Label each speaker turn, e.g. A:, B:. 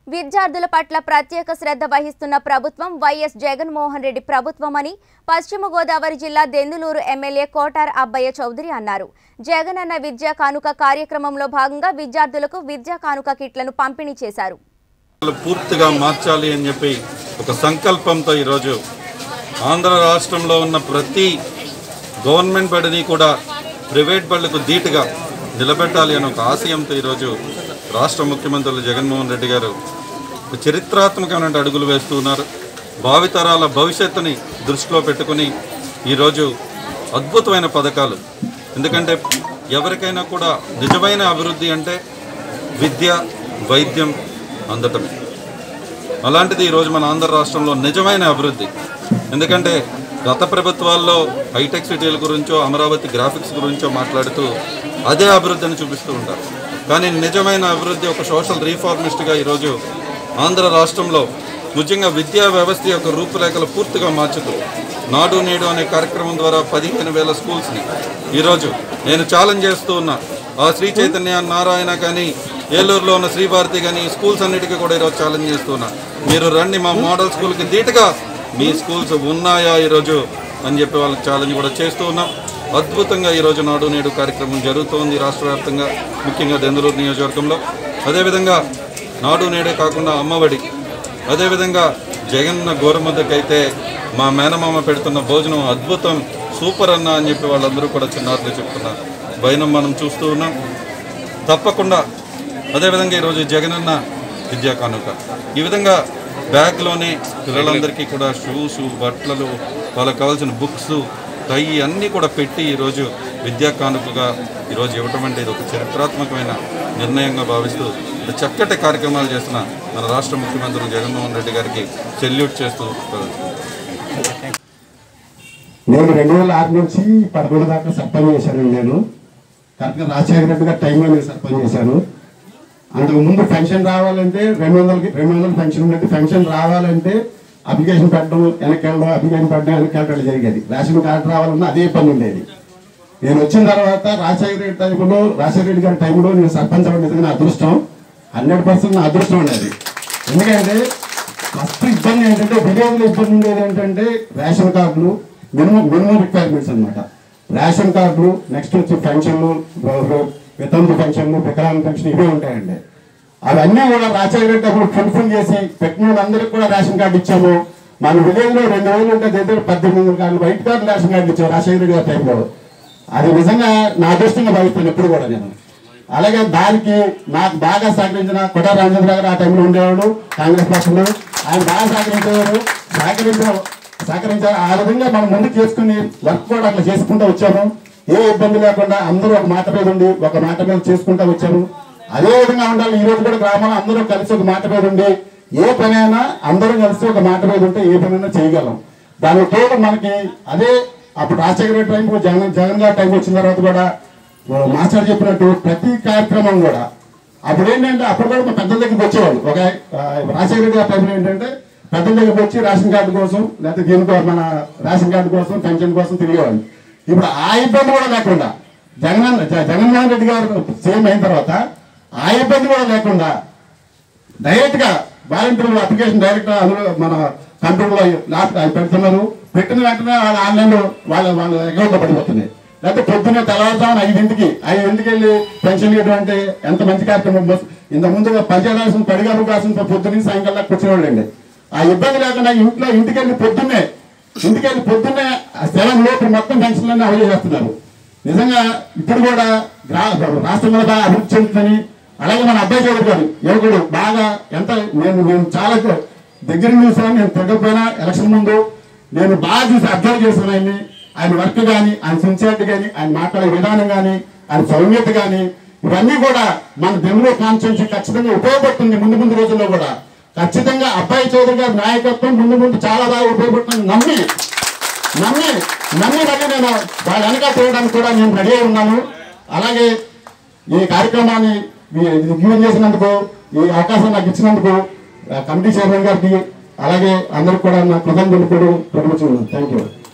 A: విద్యార్థుల పట్ల ప్రత్యేక శ్రద్ధ వహిస్తున్న ప్రభుత్వం వైఎస్ జగన్మోహన్ రెడ్డి ప్రభుత్వమని పశ్చిమ గోదావరి జిల్లా దెందులూరు ఎమ్మెల్యే కోటార్ అబ్బయ్య చౌదరి అన్నారు జగనన్న విద్యా కానుక కార్యక్రమంలో భాగంగా విద్యార్థులకు విద్యా కానుక కిట్లను పంపిణీ చేశారు
B: పూర్తిగా మార్చాలి అని చెప్పి ఒక సంకల్పంతో ఈరోజు ఆంధ్ర రాష్ట్రంలో ఉన్న ప్రతి గవర్నమెంట్ బడిని కూడా ప్రైవేట్ బడులకు ధీటుగా నిలబెట్టాలి అనే ఒక ఆశయంతో ఈరోజు రాష్ట్ర ముఖ్యమంత్రులు జగన్మోహన్ రెడ్డి గారు ఒక చరిత్రాత్మకమైన అడుగులు వేస్తూ ఉన్నారు భావితరాల భవిష్యత్తుని దృష్టిలో పెట్టుకుని ఈరోజు అద్భుతమైన పథకాలు ఎందుకంటే ఎవరికైనా కూడా నిజమైన అభివృద్ధి అంటే విద్య వైద్యం అందటం అలాంటిది ఈరోజు మన ఆంధ్ర రాష్ట్రంలో నిజమైన అభివృద్ధి ఎందుకంటే గత ప్రభుత్వాల్లో హైటెక్ సిటీల గురించో అమరావతి గ్రాఫిక్స్ గురించో మాట్లాడుతూ అదే అభివృద్ధిని చూపిస్తూ ఉంటారు కానీ నిజమైన అభివృద్ధి ఒక సోషల్ రీఫార్మిస్ట్గా ఈరోజు ఆంధ్ర రాష్ట్రంలో ముఖ్యంగా విద్యా వ్యవస్థ యొక్క రూపురేఖలు పూర్తిగా మార్చుతూ నాడు నేడు అనే కార్యక్రమం ద్వారా పదిహేను వేల స్కూల్స్ని ఈరోజు నేను ఛాలెంజ్ చేస్తూ ఉన్నా ఆ శ్రీ చైతన్య నారాయణ కానీ ఏలూరులో ఉన్న శ్రీభారతి కానీ స్కూల్స్ అన్నిటికీ కూడా ఈరోజు ఛాలెంజ్ చేస్తున్నా మీరు రండి మా మోడల్ స్కూల్కి ధీటుగా మీ స్కూల్స్ ఉన్నాయా ఈరోజు అని చెప్పి వాళ్ళకి ఛాలెంజ్ కూడా చేస్తూ ఉన్నాం అద్భుతంగా ఈరోజు నాడు నేడు కార్యక్రమం జరుగుతోంది రాష్ట్ర వ్యాప్తంగా ముఖ్యంగా దెందులూరు నియోజకవర్గంలో అదేవిధంగా నాడు నేడే కాకుండా అమ్మఒడి అదేవిధంగా జగన్న గోరముద్దకైతే మా మేనమామ పెడుతున్న భోజనం అద్భుతం సూపర్ అన్న అని చెప్పి వాళ్ళందరూ కూడా చిన్నారులు చెప్తున్నారు భయనం మనం చూస్తూ ఉన్నాం తప్పకుండా అదేవిధంగా ఈరోజు జగనన్న విద్యా కానుక ఈ విధంగా బ్యాగ్లోనే పిల్లలందరికీ కూడా షూస్ బట్టలు వాళ్ళకి కావాల్సిన బుక్స్ టై అన్నీ కూడా పెట్టి ఈరోజు విద్యా కానుకగా ఈరోజు ఇవ్వటం అంటే ఇది ఒక చరిత్రాత్మకమైన నిర్ణయంగా భావిస్తూ ఇంత చక్కటి కార్యక్రమాలు చేస్తున్న మన రాష్ట్ర ముఖ్యమంత్రి జగన్మోహన్ రెడ్డి గారికి సెల్యూట్ చేస్తూ
C: నేను రెండు వేల ఆరు నుంచి పదకొండు దాకా సర్పంచ్ చేశాను నేను కరెక్ట్గా రాజశేఖర రెడ్డి గారి టైంలో నేను సర్పంచ్ చేశాను అంతకు ముందు పెన్షన్ రావాలంటే రెండు వందలకి రెండు వందల పెన్షన్ ఉండేది పెన్షన్ రావాలంటే అప్లికేషన్ పెట్టడం వెనక్కి వెళ్ళడం అప్లికేషన్ పెట్టడం వెనక్కి వెళ్ళడం జరిగేది రేషన్ కార్డు రావాలన్నా అదే పని ఉండేది నేను వచ్చిన తర్వాత రాజశేఖర రెడ్డి టైంలో రాజశేఖర రెడ్డి గారి టైంలో నేను సర్పంచ్ అవ్వడం నిజంగా నా అదృష్టం హండ్రెడ్ పర్సెంట్ నా అదృష్టం ఉండేది ఎందుకంటే ఫస్ట్ ఇబ్బంది ఏంటంటే విలేజ్లో ఇబ్బంది ఉండేది ఏంటంటే రేషన్ కార్డులు మినిమం మినిమం రిక్వైర్మెంట్స్ అన్నమాట రేషన్ కార్డులు నెక్స్ట్ వచ్చి పెన్షన్లు వితంతు పెన్షన్లు వికలాంగ పెన్షన్ ఇవే ఉంటాయండి అవన్నీ కూడా రాజశేఖర రెడ్డి అప్పుడు ఫుల్ఫిల్ చేసి పెట్టిన వాళ్ళందరికీ కూడా రేషన్ కార్డు ఇచ్చాము మన విలేజ్ లో రెండు వేలు ఉంటే దగ్గర పద్దెనిమిది వందల card white card ration card ఇచ్చాము రాజశేఖర రెడ్డి గారి టైంలో అది నిజంగా నా అదృష్టంగా భావిస్తాను ఎప్పుడు కూడా నేను అలాగే దానికి నాకు బాగా సహకరించిన కొడ రామచంద్ర గారు ఆ టైంలో ఉండేవాడు కాంగ్రెస్ పక్షంలో ఆయన బాగా సహకరించేవారు సహకరించిన సహకరించారు ఆ విధంగా మనం ముందుకు చేసుకుని వర్క్ కూడా అట్లా చేసుకుంటూ వచ్చాము ఏ ఇబ్బంది లేకుండా అందరూ ఒక మాట మీద ఉండి ఒక మాట మీద చేసుకుంటూ వచ్చాము అదే విధంగా ఉండాలి ఈ రోజు కూడా గ్రామంలో అందరూ కలిసి ఒక మాట మీద ఉండి ఏ పనైనా అందరూ కలిసి ఒక మాట మీద ఉంటే ఏ పనైనా చేయగలం దానికి తోడు మనకి అదే అప్పుడు రాజశేఖర రెడ్డి టైం జగన్ జగన్ గారి టైం వచ్చిన తర్వాత కూడా మాస్టర్ చెప్పినట్టు ప్రతి కార్యక్రమం కూడా అప్పుడు ఏంటంటే అప్పుడు కూడా మా పెద్దల దగ్గరికి వచ్చేవాళ్ళు ఒక ఆ, రాజశేఖర రెడ్డి గారి టైంలో ఏంటంటే పెద్దల దగ్గరికి వచ్చి రేషన్ కార్డు కోసం లేకపోతే దీనికో మన రేషన్ కార్డు కోసం పెన్షన్ కోసం తిరిగేవాళ్ళు ఇప్పుడు ఆ ఇబ్బంది కూడా లేకుండా జగన్ జ- జగన్మోహన్ రెడ్డి గారు సీఎం అయిన తర్వాత ఆ ఇబ్బంది కూడా లేకుండా డైరెక్ట్ గా వాలంటీర్లు అప్లికేషన్ డైరెక్ట్ గా అందులో మన కంప్యూటర్ లో ల్యాప్టాప్ అవి పెడుతున్నారు పెట్టిన వెంటనే వాళ్ళ ఆన్లైన్ లో వాళ్ళ వాళ్ళ అకౌంట్ లో పడిపోతుంది లేకపోతే పొద్దున్నే తెల్లవారుజామున ఐదింటికి ఐదింటికి వెళ్ళి పెన్షన్ ఇవ్వడం అంటే ఎంత మంచి కార్యక్రమం బస్ ఇంత ముందు పంచాయతీ పడిగారు కాసిన పొద్దున్న సాయంకాలం దాకా కూర్చునేవాళ్ళండి ఆ ఇబ్బంది లేకుండా ఇంట్లో ఇంటికి వెళ్ళి పొద్దున్నే ఇంటికి వెళ్ళి పొద్దున్నే సెవెన్ లోపు మొత్తం పెన్షన్లన్నీ అమలు చేస్తున్నారు నిజంగా ఇప్పుడు కూడా గ్రా- రాష్ట్రంలో బాగా అభివృద్ధి చెందుతుందని అలాగే మన అబ్బాయి చౌదరి గారు యువకుడు బాగా ఎంత నేను నేను చాలా దగ్గర చూసాను నేను తిరగకపోయినా ఎలక్షన్ ముందు నేను బాగా చూసి అబ్జర్వ్ చేశాను ఆయన్ని ఆయన వర్క్ కానీ ఆయన సిన్సియారిటీ కానీ ఆయన మాట్లాడే విధానం కానీ ఆయన సౌమ్యత కానీ ఇవన్నీ కూడా మన దెమ్లో కాన్స్టిట్యూన్సీ ఖచ్చితంగా ఉపయోగపడుతుంది ముందు ముందు రోజుల్లో కూడా ఖచ్చితంగా అబ్బాయి చౌదరి గారి నాయకత్వం ముందు ముందు చాలా బాగా ఉపయోగపడుతుంది నమ్మి నమ్మి నమ్మి మళ్ళీ నేను వాళ్ళ వెనక చేయడానికి కూడా నేను రెడీ అయి ఉన్నాను అలాగే ఈ కార్యక్రమాన్ని గివెన్ చేసినందుకు ఈ అవకాశం నాకు ఇచ్చినందుకు ఆ కమిటీ చైర్మన్ గారికి అలాగే అందరికి కూడా నా కృతజ్ఞతలు కూడా థ్యాంక్ యూ